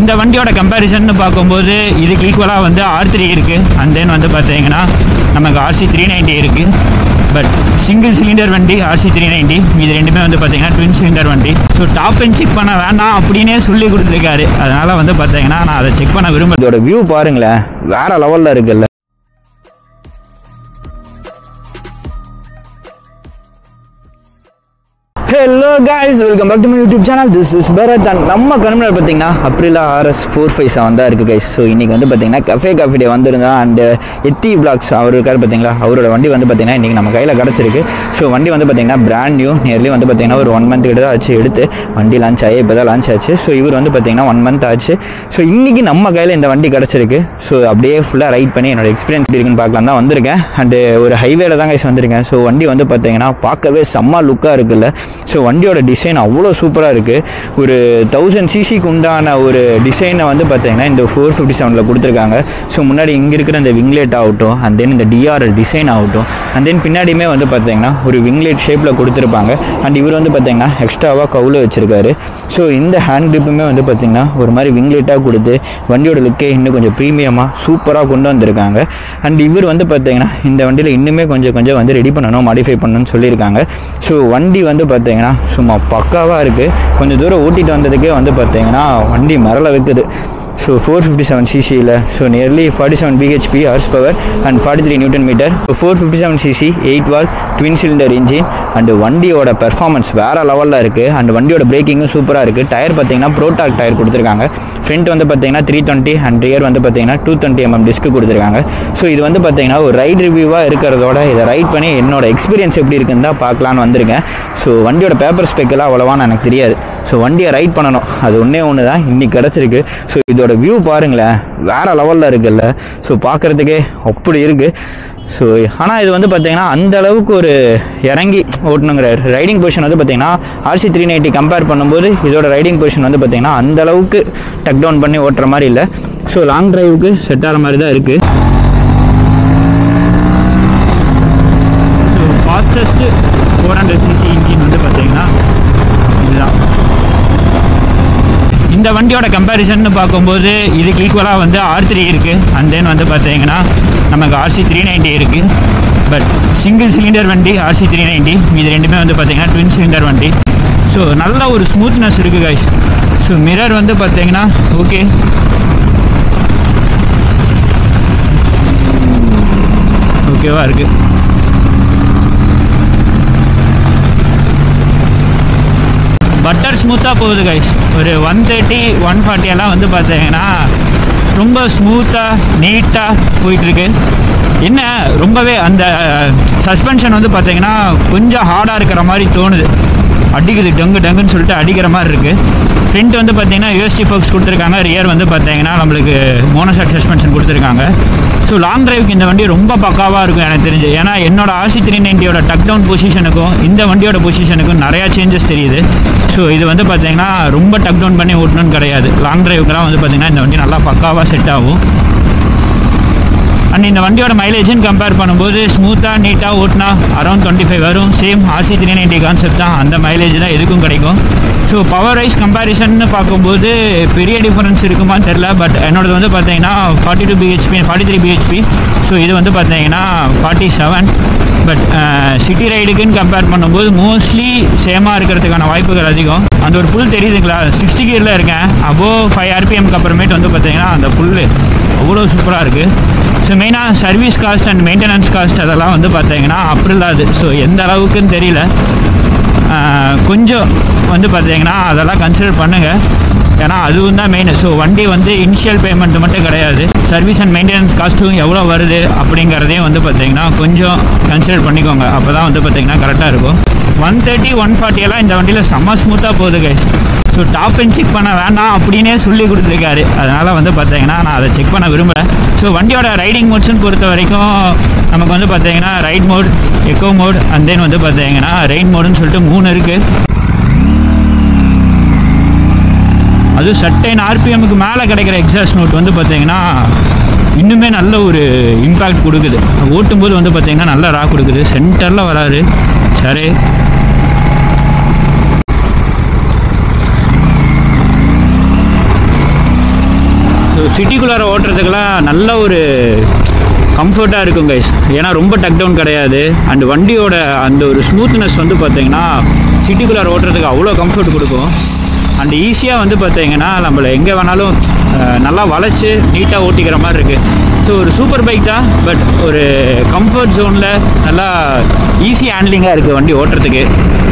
இந்த வண்டியோட கம்பேரிசன் பார்க்கும்போது இதுக்கு ஈக்குவலாக வந்து ஆர் த்ரீ இருக்குது அண்ட் தென் வந்து பார்த்தீங்கன்னா நமக்கு ஆர்சி த்ரீ நைன்ட்டி இருக்குது பட் சிங்கிள் சிலிண்டர் வண்டி ஆர்சி த்ரீ நைன்ட்டி இது ரெண்டுமே வந்து பார்த்தீங்கன்னா ட்வின் சிலிண்டர் வண்டி ஸோ டாப் அண்ட் செக் பண்ண வேண்டாம் அப்படின்னே சொல்லி கொடுத்துருக்காரு அதனால் வந்து பார்த்தீங்கன்னா நான் அதை செக் பண்ண விரும்ப இதோட வியூ பாருங்களேன் வேற லெவல்ல இருக்குல்ல hello guys welcome back to my YouTube channel this is Bharath and நம்ம கண்மணியில் பார்த்தீங்கன்னா Aprilia RS four five seven தான் இருக்குது கைஸ் ஸோ இன்றைக்கி வந்து பார்த்தீங்கன்னா கஃபே காஃபி டே வந்திருந்தோம் அண்ட் எத்தி பிளாக்ஸ் அவர் இருக்கார் பார்த்தீங்களா அவரோட வண்டி வந்து பார்த்தீங்கன்னா இன்றைக்கி நம்ம கையில் கிடச்சிருக்கு ஸோ வண்டி வந்து பார்த்தீங்கன்னா பிராண்ட் நியூ நியர்லி வந்து பார்த்தீங்கன்னா ஒரு ஒன் மந்த் கிட்ட தான் ஆச்சு எடுத்து வண்டி லான்ச் ஆகி இப்போ தான் லான்ச் ஆச்சு ஸோ இவர் வந்து பார்த்தீங்கன்னா ஒன் மந்த் ஆச்சு ஸோ இன்றைக்கி நம்ம கையில் இந்த வண்டி கிடச்சிருக்கு ஸோ அப்படியே ஃபுல்லாக ரைட் பண்ணி என்னோட எக்ஸ்பீரியன்ஸ் எப்படி இருக்குன்னு பார்க்கலாம் தான் வந்திருக்கேன் அண்டு ஒரு ஹைவேல தான் கைஸ் வந்திருக்கேன் ஸோ வண்டி வந்து பார்த்தீங்கன்னா பார்க்கவே செம்ம லுக்காக இருக்குல்ல ஸோ வண்டியோட டிசைன் அவ்வளோ சூப்பராக இருக்குது ஒரு தௌசண்ட் சிசிக்கு உண்டான ஒரு டிசைனை வந்து பார்த்தீங்கன்னா இந்த ஃபோர் ஃபிஃப்டி செவனில் கொடுத்துருக்காங்க ஸோ முன்னாடி இங்கே இருக்கிற இந்த விங்லேட் ஆகட்டும் அண்ட் தென் இந்த டிஆர்எல் டிசைன் ஆகட்டும் அண்ட் தென் பின்னாடியுமே வந்து பார்த்தீங்கன்னா ஒரு விங்லேட் ஷேப்பில் கொடுத்துருப்பாங்க அண்ட் இவர் வந்து பார்த்தீங்கன்னா எக்ஸ்ட்ராவாக கவுல வச்சுருக்காரு ஸோ இந்த ஹேண்ட் கிரிப்புமே வந்து பார்த்தீங்கன்னா ஒரு மாதிரி விங்லேட்டாக கொடுத்து வண்டியோட லுக்கே இன்னும் கொஞ்சம் ப்ரீமியமாக சூப்பராக கொண்டு வந்திருக்காங்க அண்ட் இவர் வந்து பார்த்தீங்கன்னா இந்த வண்டியில் இன்னுமே கொஞ்சம் கொஞ்சம் வந்து ரெடி பண்ணணும் மாடிஃபை பண்ணணும்னு சொல்லியிருக்காங்க ஸோ வண்டி வந்து பார்த்தீங்கன்னா சும்மா பக்காவாக இருக்குது கொஞ்சம் தூரம் ஓட்டிட்டு வந்ததுக்கே வந்து பார்த்தீங்கன்னா வண்டி மிரள வைக்குது ஸோ ஃபோர் ஃபிஃப்டி செவன் சிசியில் so nearly forty seven BHP horse power and forty three newton metre four fifty seven CC eight valve twin cylinder engine and வண்டியோட பெர்ஃபார்மன்ஸ் வேறு லெவலில் இருக்குது அண்ட் வண்டியோட பிரேக்கிங்கும் சூப்பராக இருக்குது டயர் பார்த்தீங்கன்னா ப்ரோடாக் டயர் கொடுத்துருக்காங்க ஃப்ரண்ட் வந்து பார்த்தீங்கன்னா த்ரீ டுவெண்ட்டி அண்ட் ரியர் வந்து பார்த்தீங்கன்னா டூ டுவெண்ட்டி எம்எம் டிஸ்க் கொடுத்துருக்காங்க ஸோ இது வந்து பார்த்தீங்கன்னா ஒரு ரைட் ரிவ்யூவாக இருக்கிறதோட இதை ரைட் பண்ணி என்னோட எக்ஸ்பீரியன்ஸ் எப்படி இருக்குன்னு தான் பார்க்கலான்னு வந்திருக்கேன் ஸோ வண்டியோட பேப்பர் ஸ்பெக்கெல்லாம் அவ்வளோவான்னு எனக்கு தெரியாது ஸோ வண்டியை ரைட் பண்ணணும் அது ஒன்றே ஒன்று தான் இன்றைக்கி கிடச்சிருக்கு ஸோ இதோட வியூ பாருங்களேன் வேறு லெவலில் இருக்குல்ல ஸோ பார்க்குறதுக்கே அப்படி இருக்குது ஸோ ஆனால் இது வந்து பார்த்தீங்கன்னா அந்த அளவுக்கு ஒரு இறங்கி ஓட்டணுங்கிற ரைடிங் பொசிஷன் வந்து பார்த்தீங்கன்னா ஆர்சி த்ரீ நைன்ட்டி கம்பேர் பண்ணும்போது இதோட ரைடிங் பொசிஷன் வந்து பார்த்தீங்கன்னா அந்த அளவுக்கு டக் டவுன் பண்ணி ஓட்டுற மாதிரி இல்லை ஸோ லாங் டிரைவுக்கு செட் ஆகிற மாதிரி தான் இருக்குது so fastest four hundred CC engine வந்து பார்த்தீங்கன்னா இதுதான் இந்த வண்டியோட கம்பேரிசன் பார்க்கும்போது இதுக்கு ஈக்குவலாக வந்து ஆர் த்ரீ இருக்குது அண்ட் தென் வந்து பார்த்தீங்கன்னா நமக்கு ஆர்சி த்ரீ நைன்ட்டி இருக்குது பட் சிங்கிள் சிலிண்டர் வண்டி ஆர்சி த்ரீ நைன்ட்டி இது ரெண்டுமே வந்து பார்த்தீங்கன்னா ட்வின் சிலிண்டர் வண்டி ஸோ நல்ல ஒரு ஸ்மூத்னஸ் இருக்குது கைஸ் ஸோ மிரர் வந்து பார்த்தீங்கன்னா ஓகே ஓகேவா இருக்குது பட்டர் ஸ்மூத்தாக போகுது கைஸ் ஒரு ஒன் தேர்ட்டி ஒன் எல்லாம் வந்து பார்த்தீங்கன்னா ரொம்ப ஸ்மூத்தாக நீட்டாக போயிட்டுருக்கு என்ன ரொம்பவே அந்த சஸ்பென்ஷன் வந்து பார்த்தீங்கன்னா கொஞ்சம் ஹார்டாக இருக்கிற மாதிரி தோணுது அடிக்குது டங்கு டங்குன்னு சொல்லிட்டு அடிக்கிற மாதிரி இருக்குது ஃப்ரண்ட் வந்து பார்த்தீங்கன்னா யூஎஸ்டி ஃபோக்ஸ் கொடுத்துருக்காங்க ரியர் வந்து பார்த்தீங்கன்னா நம்மளுக்கு மோனோசாக் சஸ்பென்ஷன் கொடுத்துருக்காங்க ஸோ லாங் டிரைவுக்கு இந்த வண்டி ரொம்ப பக்காவாக இருக்கும் எனக்கு தெரிஞ்சு ஏன்னா என்னோட ஆர்சி த்ரீ நைன்ட்டியோட டக் டவுன் பொசிஷனுக்கும் இந்த வண்டியோட பொசிஷனுக்கும் நிறையா சேஞ்சஸ் தெரியுது ஸோ இது வந்து பார்த்தீங்கன்னா ரொம்ப டக் டவுன் பண்ணி ஓட்டணும்னு கிடையாது லாங் டிரைவுக்குலாம் வந்து பார்த்தீங்கன்னா இந்த வண்டி நல்லா பக்காவாக செட் ஆகும் அண்ட் இந்த வண்டியோட மைலேஜ்னு கம்பேர் பண்ணும்போது ஸ்மூத்தாக நீட்டாக ஓட்டினா அரௌண்ட் டுவெண்ட்டி ஃபைவ் வரும் same RC three ninety concept தான் அந்த மைலேஜ் தான் எதுக்கும் கிடைக்கும் ஸோ பவர் வைஸ் கம்பேரிசன்னு பார்க்கும்போது பெரிய டிஃபரன்ஸ் இருக்குமான்னு தெரில பட் என்னோடது வந்து பார்த்தீங்கன்னா forty two BHP forty three BHP so இது வந்து பார்த்தீங்கன்னா ஃபார்ட்டி செவன் பட் சிட்டி ரைடுக்குன்னு கம்பேர் பண்ணும்போது மோஸ்ட்லி சேமாக இருக்கிறதுக்கான வாய்ப்புகள் அதிகம் அந்த ஒரு புல் தெரியுதுங்களா சிக்ஸ்டி கியரில் இருக்கேன் அபோவ் ஃபைவ் ஆர்பிஎம்க்கு அப்புறமேட்டு வந்து பார்த்தீங்கன்னா அந்த புல் அவ்வளோ சூப்பராக இருக்குது ஸோ மெயினாக service cost and maintenance cost அதெல்லாம் வந்து பார்த்தீங்கன்னா அப்ரில்லாது ஸோ எந்த அளவுக்குன்னு தெரியல ஆஹ் கொஞ்சம் வந்து பார்த்தீங்கன்னா அதெல்லாம் கன்சிடர் பண்ணுங்கள் ஏன்னா அதுவும் தான் மெயின் ஸோ வண்டி வந்து இனிஷியல் பேமெண்ட் மட்டும் கிடையாது சர்வீஸ் அண்ட் மெயின்டெனன்ஸ் காஸ்ட்டும் எவ்வளோ வருது அப்படிங்கிறதையும் வந்து பார்த்தீங்கன்னா கொஞ்சம் கன்சிடர் பண்ணிக்கோங்க அப்போ தான் வந்து பார்த்தீங்கன்னா கரெக்டாக இருக்கும் ஒன் தேர்ட்டி ஒன் எல்லாம் இந்த வண்டியில் செம்ம ஸ்மூத்தாக போகுது guys so top and check பண்ண வேண்டாம் அப்படின்னே சொல்லி கொடுத்துருக்காரு அதனால் வந்து பார்த்தீங்கன்னா நான் அதை செக் பண்ண விரும்பலை ஸோ வண்டியோட ரைடிங் மோட்ஸ்னு பொறுத்த வரைக்கும் நமக்கு வந்து பார்த்தீங்கன்னா ride mode eco mode and then வந்து பார்த்தீங்கன்னா ரெயின் மோடுன்னு சொல்லிட்டு மூணு இருக்குது அதுவும் சட்டைன் ஆர்பிஎம்முக்கு மேலே கிடைக்கிற எக்ஸாஸ்ட் நோட் வந்து பார்த்தீங்கன்னா இன்னுமே நல்ல ஒரு இம்பேக்ட் கொடுக்குது ஓட்டும்போது வந்து பார்த்தீங்கன்னா நல்ல ரா கொடுக்குது சென்டரில் வராது சரி ஸோ சிட்டிக்குள்ளார ஓட்டுறதுக்கெல்லாம் நல்ல ஒரு கம்ஃபர்ட்டாக இருக்கும் கைஸ் ஏன்னா ரொம்ப டக் டவுன் கிடையாது அண்ட் வண்டியோட அந்த ஒரு ஸ்மூத்னஸ் வந்து பார்த்தீங்கன்னா சிட்டிக்குள்ளார ஓட்டுறதுக்கு அவ்வளோ கம்ஃபர்ட் கொடுக்கும் அண்ட் ஈஸியாக வந்து பார்த்தீங்கன்னா நம்மளை எங்கே வேணாலும் அஹ், நல்லா வளைச்சு நீட்டாக ஓட்டிக்கிற மாதிரி இருக்குது ஸோ ஒரு சூப்பர் பைக் தான் பட் ஒரு கம்ஃபர்ட் ஜோனில் நல்லா ஈஸி ஹேண்ட்லிங்காக இருக்குது வண்டி ஓட்டுறதுக்கு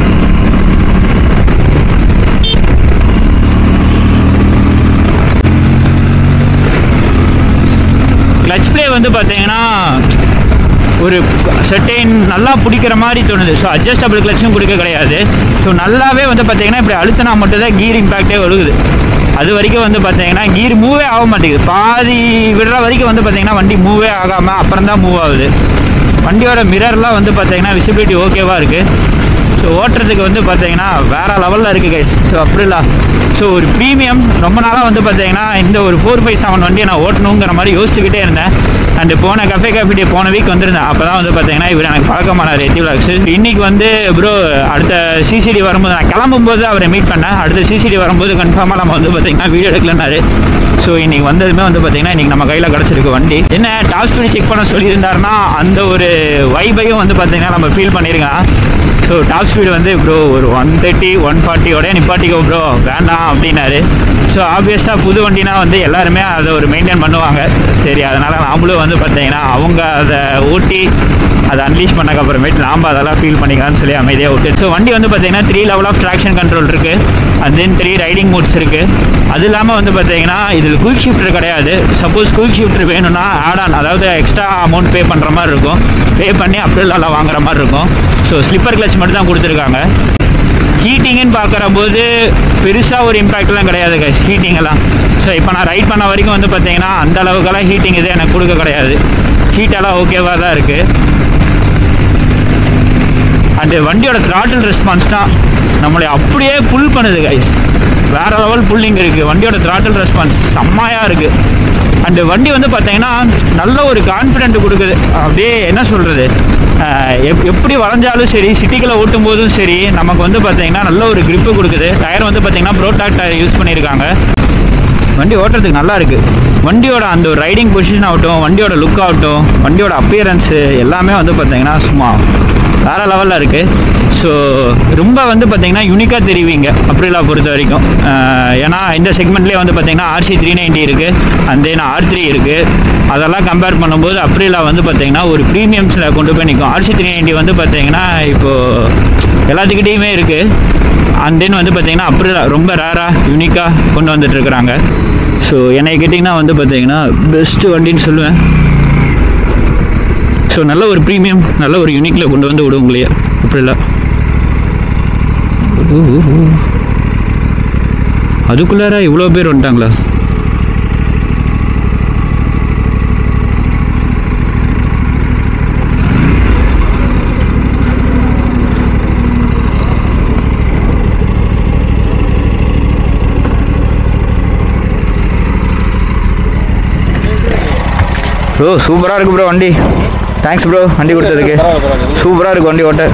கிளச் ப்ளே வந்து பார்த்தீங்கன்னா ஒரு செட்டைன் நல்லா பிடிக்கிற மாதிரி தோணுது ஸோ அட்ஜஸ்டபிள் கிளச்சும் கொடுக்க கிடையாது ஸோ நல்லாவே வந்து பார்த்தீங்கன்னா இப்படி அழுத்தினா மட்டும்தான் கீர் இம்பேக்டே வருகுது அது வரைக்கும் வந்து பார்த்தீங்கன்னா கீர் மூவே ஆக மாட்டேங்குது பாதி விடுற வரைக்கும் வந்து பார்த்தீங்கன்னா வண்டி மூவே ஆகாமல் அப்புறம் தான் மூவ் ஆகுது வண்டியோட மிரர்லாம் வந்து பார்த்தீங்கன்னா விசிபிலிட்டி ஓகேவாக இருக்குது ஸோ ஓட்டுறதுக்கு வந்து பார்த்தீங்கன்னா வேற லெவலில் இருக்குது கைஸ் ஸோ அப்படிலாம் ஸோ ஒரு ப்ரீமியம் ரொம்ப நாளாக வந்து பார்த்தீங்கன்னா இந்த ஒரு ஃபோர் ஃபைவ் செவன் வண்டியை நான் ஓட்டணுங்கிற மாதிரி யோசிச்சுக்கிட்டே இருந்தேன் அண்டு போன கஃபே காஃபிடே போன வீக் வந்திருந்தேன் அப்போ தான் வந்து பார்த்தீங்கன்னா இவர் எனக்கு பழக்கமானார் எத்தி விளாக்ஸ் இன்னைக்கு வந்து ப்ரோ அடுத்த சிசிடி வரும்போது நான் கிளம்பும்போது அவரை மீட் பண்ணேன் அடுத்த சிசிடி வரும்போது கன்ஃபார்மாக நம்ம வந்து பார்த்தீங்கன்னா வீடியோ எடுக்கலன்னாரு ஸோ இன்னைக்கு வந்ததுமே வந்து பார்த்தீங்கன்னா இன்னைக்கு நம்ம கையில் கிடச்சிருக்கு வண்டி என்ன டாப் ஸ்பீடு செக் பண்ண சொல்லியிருந்தாருன்னா அந்த ஒரு வைபையும் வந்து பார்த்தீங்கன்னா நம்ம ஃபீல் பண்ணியிருக்கலாம் ஸோ டாப் ஸ்பீடு வந்து ப்ரோ ஒரு ஒன் தேர்ட்டி ஒன் ஃபார்ட்டியோட நிப்பாட்டிக்கோ ப்ரோ வேண்டாம் அப்படின்னாரு ஸோ ஆப்வியஸாக புது வண்டினா வந்து எல்லாருமே அதை ஒரு மெயின்டைன் பண்ணுவாங்க சரி அதனால் நாமளும் வந்து பார்த்தீங்கன்னா அவங்க அதை ஓட்டி அதை அன்லீஷ் பண்ணக்கு அப்புறமேட்டு நாம் அதெல்லாம் ஃபீல் பண்ணிக்கலாம்னு சொல்லி அமைதியாக விட்டு ஸோ வண்டி வந்து பார்த்தீங்கன்னா three level of traction control இருக்குது and then three riding modes இருக்குது அது இல்லாமல் வந்து பார்த்தீங்கன்னா இதில் குயிக் ஷிஃப்டர் கிடையாது சப்போஸ் குயிக் ஷிஃப்டர் வேணும்னா ஆட் ஆன் அதாவது எக்ஸ்ட்ரா அமௌண்ட் பே பண்ணுற மாதிரி இருக்கும் பே பண்ணி அப்படிலாம் வாங்குற மாதிரி இருக்கும் ஸோ ஸ்லிப்பர் கிளச் மட்டும் தான் கொடுத்துருக்காங்க ஹீட்டிங்குன்னு பார்க்குற போது பெருசாக ஒரு இம்பேக்ட்லாம் கிடையாது கைஸ் ஹீட்டிங் எல்லாம் ஸோ இப்போ நான் ரைட் பண்ண வரைக்கும் வந்து பார்த்தீங்கன்னா அந்த அளவுக்கெல்லாம் ஹீட்டிங் இது எனக்கு கொடுக்க கிடையாது ஹீட்டெல்லாம் ஓகேவாக தான் இருக்குது அந்த வண்டியோட throttle ரெஸ்பான்ஸ் தான் நம்மளை அப்படியே புல் பண்ணுது கைஸ் வேற லெவல் புல்லிங் இருக்குது வண்டியோட throttle ரெஸ்பான்ஸ் செம்மையாக இருக்குது அந்த வண்டி வந்து பார்த்தீங்கன்னா நல்ல ஒரு கான்ஃபிடென்ட் கொடுக்குது அப்படியே என்ன சொல்கிறது எப் எப்படி வளைஞ்சாலும் சரி சிட்டிக்குள்ளே ஓட்டும் போதும் சரி நமக்கு வந்து பார்த்தீங்கன்னா நல்ல ஒரு grip கொடுக்குது டயர் வந்து பார்த்தீங்கன்னா ப்ரோடாக்ட் டயர் யூஸ் பண்ணியிருக்காங்க வண்டி ஓட்டுறதுக்கு நல்லா இருக்கு வண்டியோட அந்த ஒரு ரைடிங் பொசிஷன் ஆகட்டும் வண்டியோட லுக் ஆகட்டும் வண்டியோட அப்பியரன்ஸு எல்லாமே வந்து பார்த்தீங்கன்னா சும்மா வேற லெவலில் இருக்கு ஸோ ரொம்ப வந்து பார்த்தீங்கன்னா யூனிக்காக தெரிவிங்க அப்ரிலா பொறுத்த வரைக்கும் அஹ் ஏன்னா இந்த செக்மெண்ட்லேயே வந்து பார்த்தீங்கன்னா ஆர்சி த்ரீ நைன்ட்டி இருக்குது அண்ட் தென் ஆர் த்ரீ இருக்குது அதெல்லாம் கம்பேர் பண்ணும்போது அப்ரிலா வந்து பார்த்தீங்கன்னா ஒரு ப்ரீமியம்ஸில் கொண்டு போய் நிற்கும் ஆர்சி த்ரீ நைன்ட்டி வந்து பார்த்தீங்கன்னா இப்போது எல்லாத்துக்கிட்டேயுமே இருக்குது அண்ட் தென் வந்து பார்த்தீங்கன்னா அப்ரிலா ரொம்ப ரேராக யூனிக்காக கொண்டு வந்துட்டு இருக்கிறாங்க ஸோ என்னை கேட்டிங்கன்னா வந்து பார்த்தீங்கன்னா பெஸ்ட்டு வண்டின்னு சொல்லுவேன் ஸோ நல்ல ஒரு ப்ரீமியம் நல்ல ஒரு யூனிக்கில் கொண்டு வந்து விடும் உங்களையே அப்ரிலா அதுக்குள்ளார இவ்வளோ பேர் வந்துட்டாங்களா ப்ரோ சூப்பராக இருக்கு ப்ரோ வண்டி தேங்க்ஸ் ப்ரோ வண்டி கொடுத்ததுக்கு சூப்பராக இருக்கு வண்டி ஓட்ட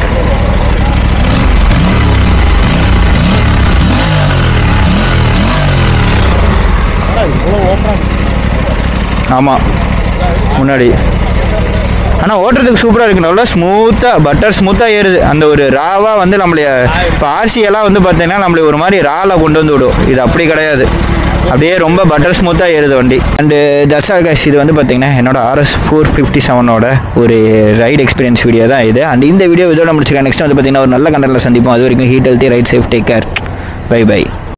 ஆமாம் முன்னாடி ஆனால் ஓட்டுறதுக்கு சூப்பராக இருக்கு நல்லா ஸ்மூத்தாக பட்டர் ஸ்மூத்தாக ஏறுது அந்த ஒரு ராவாக வந்து நம்மளை இப்போ ஆர்சியெல்லாம் வந்து பார்த்தீங்கன்னா நம்மளை ஒரு மாதிரி ராவில் கொண்டு வந்து விடும் இது அப்படி கிடையாது அப்படியே ரொம்ப பட்டர் ஸ்மூத்தாக ஏறுது வண்டி அண்டு தட்ஸ் ஆல் கைஸ் இது வந்து பார்த்தீங்கன்னா என்னோட ஆர்எஸ் ஃபோர் ஃபிஃப்டி செவனோட ஒரு ரைட் எக்ஸ்பீரியன்ஸ் வீடியோ தான் இது அண்ட் இந்த வீடியோ இதோட முடிச்சிருக்கேன் நெக்ஸ்ட் வந்து பார்த்தீங்கன்னா ஒரு நல்ல கண்டென்ட்டில் சந்திப்போம் அது வரைக்கும் eat healthy ride safe take care bye by